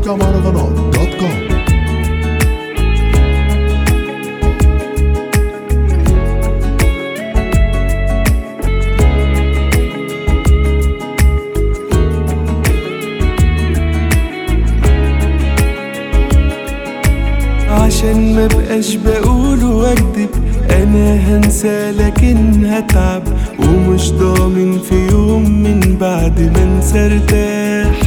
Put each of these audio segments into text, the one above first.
موقع مهرجانات دوت كوم عشان ما بقاش بقول واكدب انا هنسى لكن هتعب ومش ضامن في يوم من بعد ما انسى ارتاح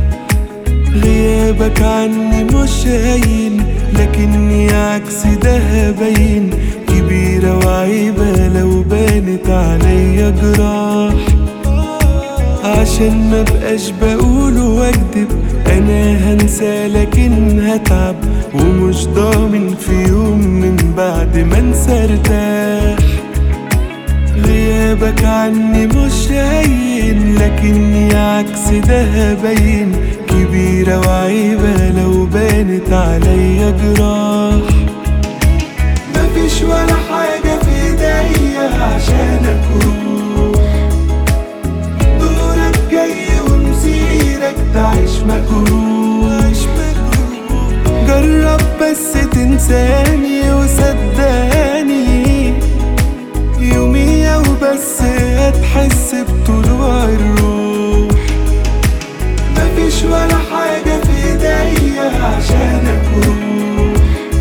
غيابك عني مش هين لكني عكس ده هبين كبيرة وعيبة لو بانت عليا جراح عشان ما بقاش بقول واكدب انا هنسى لكن هتعب ومش ضامن في يوم من بعد ما انسى ارتاح غيابك عني مش هين لكني عكس ده هبين كبيرة وعيبة لو بانت عليا جراح مفيش ولا حاجة في ايديا عشان اكون دورك جاي ومسيرك تعيش مجروح جرب بس تنساني وصدقني يوميا وبس هتحس بطلوع الروح مفيش ولا حاجة في ايديا عشان اكون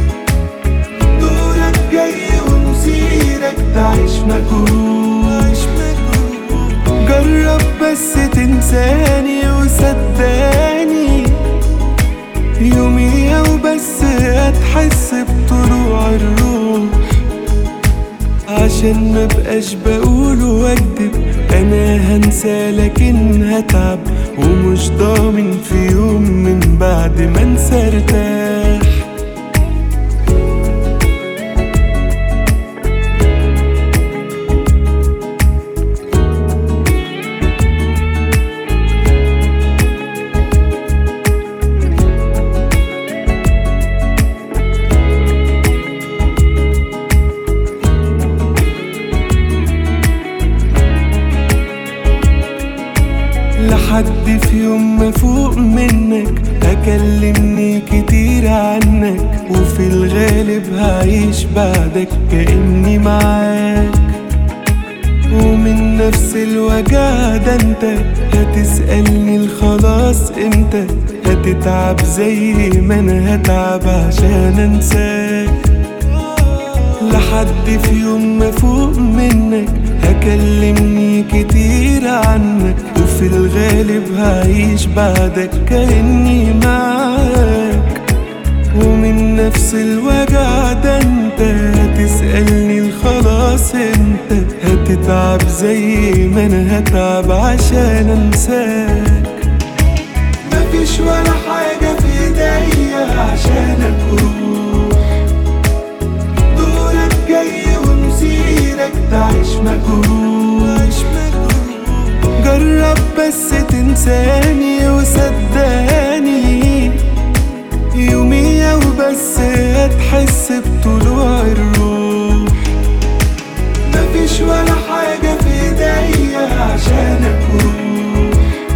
دورك جاي ومسيرك تعيش مجروح جرب بس تنساني وصدقني يوميا وبس هتحس بطلوع الروح عشان ما بقاش بقول واكدب انا هنسى لكن هتعب ومش ضامن في يوم من بعد ما انسى ارتاح لحد في يوم ما فوق منك هكلمني كتير عنك وفي الغالب هعيش بعدك كأني معاك ومن نفس الوجع ده انت هتسألني الخلاص امتى هتتعب زي ما انا هتعب عشان انساك لحد في يوم ما فوق منك هكلمني كتير عنك وفي الغالب هعيش بعدك كأني معاك ومن نفس الوجع ده انت هتسألني الخلاص انت هتتعب زي ما انا هتعب عشان انساك مفيش ولا حاجة في ايديا عشان اكون دورك جاي ومسيرك تعيش مجروح جرب بس تنساني وصدقني يوميا وبس هتحس بطلوع الروح مفيش ولا حاجة في ايديا عشان اكون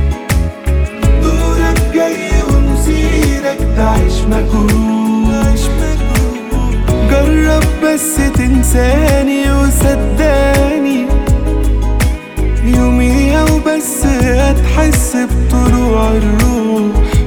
دورك جاي ومسيرك تعيش مجروح جرب بس تنساني وصدقني يوميا وبس هتحس بطلوع الروح